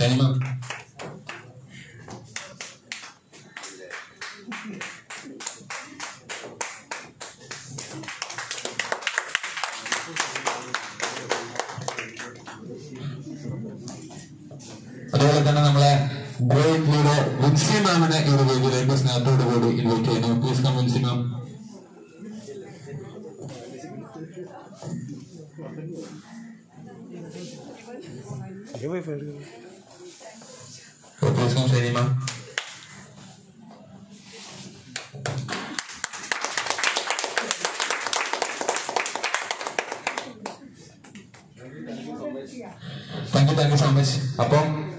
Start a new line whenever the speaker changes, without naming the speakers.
ഷൈനി മാം അതുപോലെ തന്നെ നമ്മളെ ഗ്രേറ്റ് ലീഡർ വിൻസി മാമിനെ ഈ ഒരു വേദിയിലേക്ക് സ്നേഹത്തോടു കൂടി ഇൻവൈറ്റ് ചെയ്യുന്നു please come Vincy ma'am please come Shiny ma'am thank you thank you so much അപ്പം